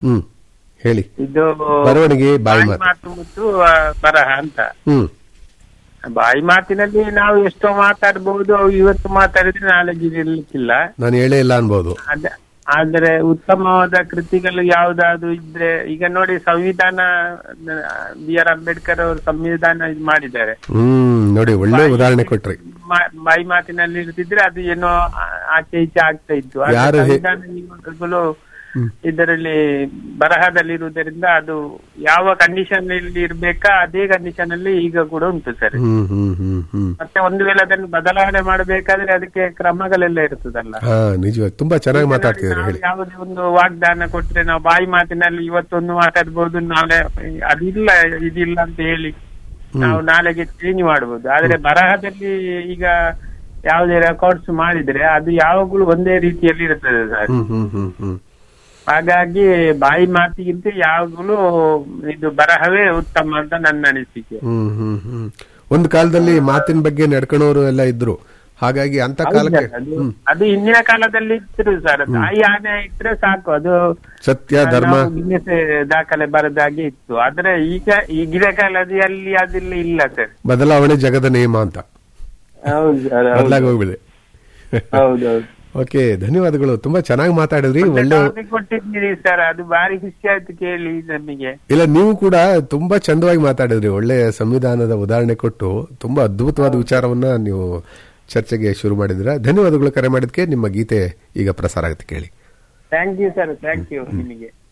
ಹ್ಮ್ ಹೇಳಿ ಇದು ಬರವಣಿಗೆ ಬಾಯಿ ಮಾತು. ಮಾತು ಮತ್ತು ಆ, ಬರಹ ಅಂತ ಹ್ಮ್ ಬಾಯಿ ಮಾತಿನಲ್ಲಿ ನಾವು ಎಷ್ಟೋ ಮಾತಾಡಬಹುದು ಅವು ಇವತ್ತು ಮಾತಾಡಿದ್ರೆ ನಾಳೆ ಇರ್ಲಿಕ್ಕಿಲ್ಲ ನಾನು ಹೇಳೇ ಇಲ್ಲ ಅನ್ಬೋದು ಅದ ಆದ್ರೆ ಉತ್ತಮವಾದ ಕೃತಿಗಳು ಯಾವ್ದಾದ್ರು ಇದ್ರೆ ಈಗ ನೋಡಿ ಸಂವಿಧಾನ ಬಿ ಆರ್ ಅಂಬೇಡ್ಕರ್ ಅವರು ಸಂವಿಧಾನ ಇದು ಮಾಡಿದ್ದಾರೆ ಹ್ಮ್ ನೋಡಿ ಒಳ್ಳೆ ಉದಾಹರಣೆ ಕೊಟ್ರಿ ಮಾ- ಬಾಯಿ ಮಾತಿನಲ್ಲಿ ಇರ್ತಿದ್ರೆ ಅದು ಏನೋ ಆ- ಆಚೆ ಈಚೆ ಆಗ್ತಾ ಇತ್ತು ಆದ್ರೆ ಯಾರು ಹೇ- ಸಂವಿಧಾನ ನಿಯಮಗಳು ಇದರಲ್ಲಿ ಬರಹದಲ್ಲಿ ಇರುವುದರಿಂದ ಅದು ಯಾವ ಕಂಡೀಷನ್ ಅಲ್ಲಿ ಇರ್ಬೇಕಾ ಅದೇ ಕಂಡೀಷನ್ ಅಲ್ಲಿ ಈಗ ಕೂಡ ಉಂಟು ಸರ್ ಹ್ಮ್ ಹ್ಮ್ ಹ್ಮ್ ಹ್ಮ್ ಮತ್ತೆ ಒಂದು ವೇಳೆ ಅದನ್ನು ಬದಲಾವಣೆ ಮಾಡಬೇಕಾದ್ರೆ ಅದಕ್ಕೆ ಕ್ರಮಗಳೆಲ್ಲ ಇರ್ತದಲ್ಲ ಹಾ ನಿಜವಾಗಿ ತುಂಬಾ ಚೆನ್ನಾಗಿ ಮಾತಾಡ್ತಿದ್ರು ನಾವು ಹೇಳಿ ಯಾವುದೇ ಒಂದು ವಾಗ್ದಾನ ಕೊಟ್ರೆ ನಾವು ಬಾಯಿ ಮಾತಿನಲ್ಲಿ ಇವತ್ತೊಂದು ಮಾತಾಡ್ಬೋದು ನಾಳೆ ಅದಿಲ್ಲ ಇದಿಲ್ಲ ಅಂತ ಹೇಳಿ ನಾವು ನಾಳೆಗೆ ಚೇಂಜ್ ಮಾಡಬಹುದು ಆದ್ರೆ ಬರಹದಲ್ಲಿ ಈಗ ಯಾವುದೇ ರೆಕಾರ್ಡ್ಸ್ ಮಾಡಿದ್ರೆ ಅದು ಯಾವಾಗಲೂ ಒಂದೇ ರೀತಿಯಲ್ಲಿ ಇರ್ತದೆ ಸರ್ ಹ್ಮ್ ಹ್ಮ್ ಹ್ಮ್ ಹ್ಮ್ ಹಾಗಾಗಿ ಬಾಯಿ ಮಾತಿಗಿಂತ ಯಾವಾಗಲೂ ಇದು ಬರಹವೇ ಉತ್ತಮ ಅಂತ ನನ್ನ ಅನಿಸಿಕೆ ಹ್ಮ್ ಹ್ಮ್ ಹ್ಮ್ ಒಂದು ಕಾಲದಲ್ಲಿ ಮಾತಿನ ಬಗ್ಗೆ ನಡ್ಕೊಳೋರು ಎಲ್ಲ ಇದ್ರು ಹಾಗಾಗಿ ಅಂತ ಕಾಲಕ್ಕೆ ಅದು ಅದು ಹಿಂದಿನ ಕಾಲದಲ್ಲಿ ಇತ್ತು ಸರ್ ತಾಯಿ ಆನೆ ಇಟ್ರೆ ಸಾಕು ಅದು ಸತ್ಯ ಧರ್ಮ ನಾವು ಗಿನ್ನೆಸ್ ದಾಖಲೆ ಬರದಾಗೆ ಇತ್ತು ಆದ್ರೆ ಈಗ ಈಗಿನ ಕಾಲದಲ್ಲಿ ಅದೆಲ್ಲ ಇಲ್ಲ ಸರ್ ಬದಲಾವಣೆ ಜಗದ ನಿಯಮ ಅಂತ ಹೌದು ಸರ್ ಬದಲಾಗಿ ಹೋಗ್ಬಿದೆ ಹೌದೌದು ಓಕೆ ಧನ್ಯವಾದಗಳು ತುಂಬಾ ಚೆನ್ನಾಗಿ ಮಾತಾಡಿದ್ರಿ ಒಳ್ಳೆ ಕೊಟ್ಟಿದ್ದೀರಿ ಸರ್ ಅದು ಬಾರಿ ಖುಷಿ ಆಯ್ತು ಕೇಳಿ ನಮಗೆ ಇಲ್ಲ ನೀವು ಕೂಡ ತುಂಬಾ ಚಂದವಾಗಿ ಮಾತಾಡಿದ್ರಿ ಒಳ್ಳೆ ಸಂವಿಧಾನದ ಉದಾಹರಣೆ ಕೊಟ್ಟು ತುಂಬಾ ಅದ್ಭುತವಾದ ವಿಚಾರವನ್ನ ನೀವು ಚರ್ಚೆಗೆ ಶುರು ಮಾಡಿದ್ರ ಧನ್ಯವಾದಗಳು ಕರೆ ಮಾಡಿದ್ಕೆ ನಿಮ್ಮ ಗೀತೆ ಈಗ ಪ್ರಸಾರ ಆಗುತ್ತೆ ಕೇಳಿ thank you sir thank you ನಿಮಗೆ